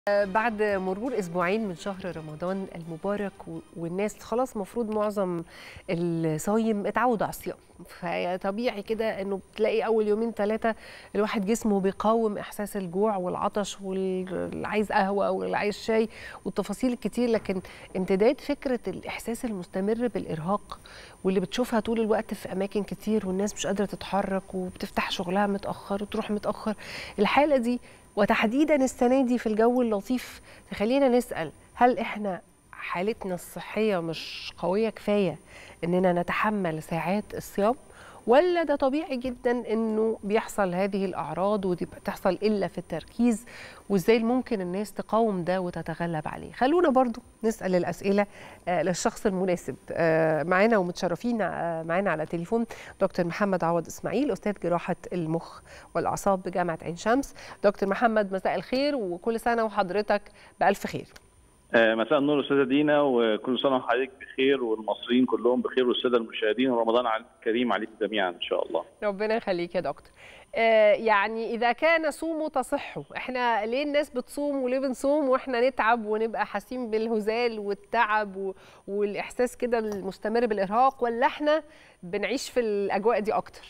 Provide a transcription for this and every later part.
بعد مرور اسبوعين من شهر رمضان المبارك والناس خلاص مفروض معظم الصايم اتعود على الصيام فطبيعي كده انه بتلاقي اول يومين ثلاثه الواحد جسمه بيقاوم احساس الجوع والعطش واللي عايز قهوه واللي عايز شاي والتفاصيل الكتير لكن امتداد فكره الاحساس المستمر بالارهاق واللي بتشوفها طول الوقت في اماكن كتير والناس مش قادره تتحرك وبتفتح شغلها متاخر وتروح متاخر الحاله دي وتحديدا السنه دي في الجو اللطيف تخلينا نسال هل احنا حالتنا الصحيه مش قويه كفايه اننا نتحمل ساعات الصيام ولا ده طبيعي جدا انه بيحصل هذه الاعراض ودي بتحصل الا في التركيز وازاي ممكن الناس تقاوم ده وتتغلب عليه خلونا برضو نسال الاسئله آه للشخص المناسب آه معانا ومتشرفين آه معانا على تليفون دكتور محمد عوض اسماعيل استاذ جراحه المخ والاعصاب بجامعه عين شمس دكتور محمد مساء الخير وكل سنه وحضرتك بالف خير مساء النور استاذه دينا وكل سنه وحضرتك بخير والمصريين كلهم بخير والساده المشاهدين رمضان كريم عليكم جميعا ان شاء الله. ربنا يخليك يا دكتور. آه يعني اذا كان صوموا تصحوا، احنا ليه الناس بتصوم وليه بنصوم واحنا نتعب ونبقى حاسين بالهزال والتعب و... والاحساس كده المستمر بالارهاق ولا احنا بنعيش في الاجواء دي اكتر؟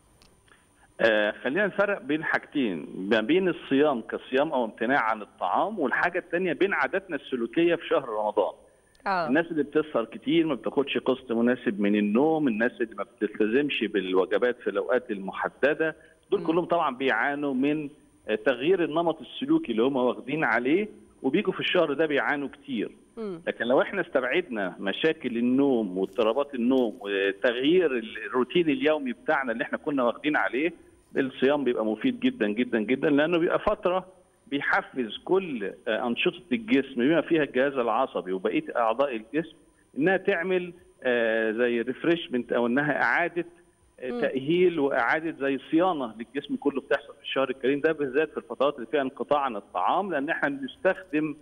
آه خلينا نفرق بين حاجتين ما بين الصيام كصيام او امتناع عن الطعام والحاجه الثانيه بين عاداتنا السلوكيه في شهر رمضان آه. الناس اللي بتسهر كتير ما بتاخدش قسط مناسب من النوم الناس اللي ما بتلتزمش بالوجبات في الاوقات المحدده دول م. كلهم طبعا بيعانوا من تغيير النمط السلوكي اللي هم واخدين عليه وبيجوا في الشهر ده بيعانوا كتير لكن لو احنا استبعدنا مشاكل النوم واضطرابات النوم وتغيير الروتين اليومي بتاعنا اللي احنا كنا واخدين عليه الصيام بيبقى مفيد جدا جدا جدا لانه بيبقى فتره بيحفز كل انشطه الجسم بما فيها الجهاز العصبي وبقيه اعضاء الجسم انها تعمل زي ريفرشمنت او انها اعاده تاهيل واعاده زي صيانه للجسم كله بتحصل في الشهر الكريم ده بالذات في الفترات اللي فيها انقطاع عن الطعام لان احنا بنستخدم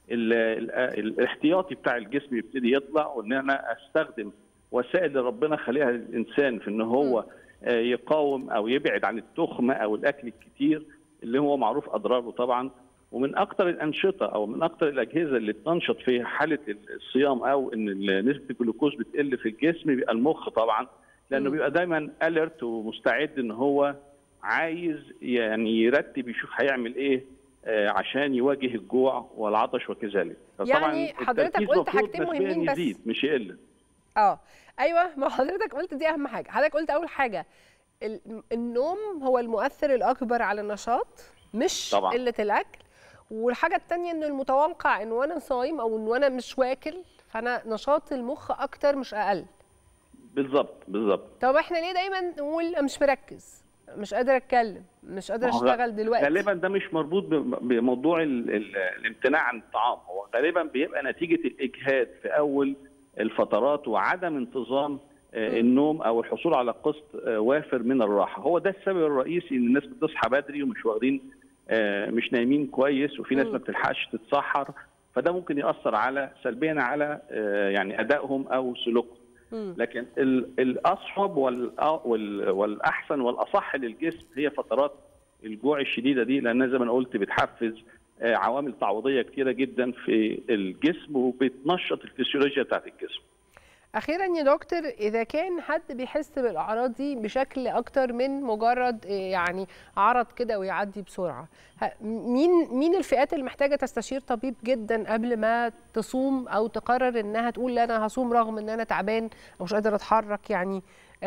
الاحتياطي بتاع الجسم يبتدي يطلع وان انا استخدم وسائل اللي ربنا خليها للانسان في ان هو يقاوم او يبعد عن التخمه او الاكل الكتير اللي هو معروف اضراره طبعا ومن اكثر الانشطه او من اكثر الاجهزه اللي بتنشط في حاله الصيام او ان نسبه الجلوكوز بتقل في الجسم بيبقى المخ طبعا لانه بيبقى دايما اليرت ومستعد ان هو عايز يعني يرتب يشوف هيعمل ايه عشان يواجه الجوع والعطش وكذلك يعني حضرتك قلت حاجتين مهمين بس يزيد مش يقل اه ايوه ما حضرتك قلت دي اهم حاجه حضرتك قلت اول حاجه النوم هو المؤثر الاكبر على النشاط مش طبعا. قله الاكل والحاجه الثانيه انه المتوقع ان وانا صايم او ان وانا مش واكل فانا نشاط المخ اكتر مش اقل بالظبط بالظبط طب احنا ليه دايما نقول مش مركز مش قادر اتكلم مش قادر اشتغل دلوقتي غالبا ده مش مربوط بموضوع ال ال الامتناع عن الطعام هو غالبا بيبقى نتيجه الاجهاد في اول الفترات وعدم انتظام النوم او الحصول على قسط وافر من الراحه هو ده السبب الرئيسي ان الناس بتصحى بدري ومش واخدين مش نايمين كويس وفي ناس ما بتلحقش تتسحر فده ممكن ياثر على سلبيا على يعني ادائهم او سلوكهم لكن الاصعب والاحسن والاصح للجسم هي فترات الجوع الشديده دي لانها زي ما انا قلت بتحفز عوامل تعويضيه كثيره جدا في الجسم وبتنشط الفسيولوجيا بتاعت الجسم. اخيرا يا دكتور اذا كان حد بيحس بالاعراض دي بشكل اكتر من مجرد يعني عرض كده ويعدي بسرعه مين مين الفئات اللي محتاجه تستشير طبيب جدا قبل ما تصوم او تقرر انها تقول لا انا هصوم رغم ان انا تعبان او مش قادر اتحرك يعني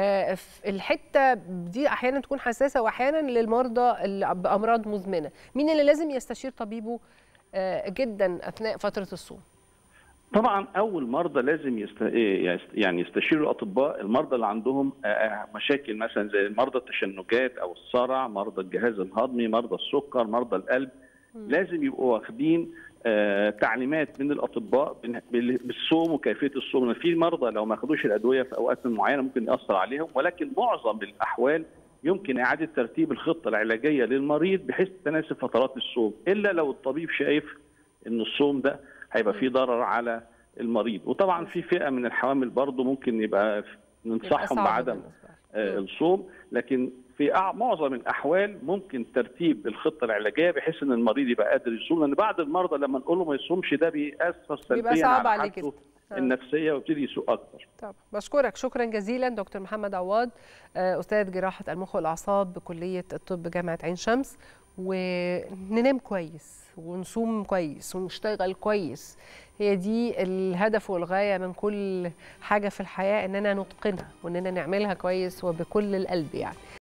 الحته دي احيانا تكون حساسه واحيانا للمرضى اللي بامراض مزمنه مين اللي لازم يستشير طبيبه جدا اثناء فتره الصوم طبعا اول مرضى لازم يست... يعني يستشيروا الاطباء المرضى اللي عندهم مشاكل مثلا زي مرضى التشنجات او الصرع مرضى الجهاز الهضمي مرضى السكر مرضى القلب م. لازم يبقوا واخدين تعليمات من الاطباء بالصوم وكيفيه الصوم في مرضى لو ما اخذوش الادويه في اوقات معينه ممكن ياثر عليهم ولكن معظم الاحوال يمكن اعاده ترتيب الخطه العلاجيه للمريض بحيث تناسب فترات الصوم الا لو الطبيب شايف ان الصوم ده هيبقى فيه ضرر على المريض وطبعا في فئه من الحوامل برضه ممكن يبقى ننصحهم بعدم الصوم لكن في معظم الاحوال ممكن ترتيب الخطه العلاجيه بحيث ان المريض يبقى قادر يصوم لان بعض المرضى لما نقول له ما يصومش ده بيأثر سلبيا صعب على عليه حالته النفسيه ويبتدي يسوء اكتر. طب بشكرك شكرا جزيلا دكتور محمد عواد استاذ جراحه المخ والاعصاب بكليه الطب جامعه عين شمس وننام كويس ونصوم كويس ونشتغل كويس هي دي الهدف والغايه من كل حاجه في الحياه اننا نتقنها واننا نعملها كويس وبكل القلب يعني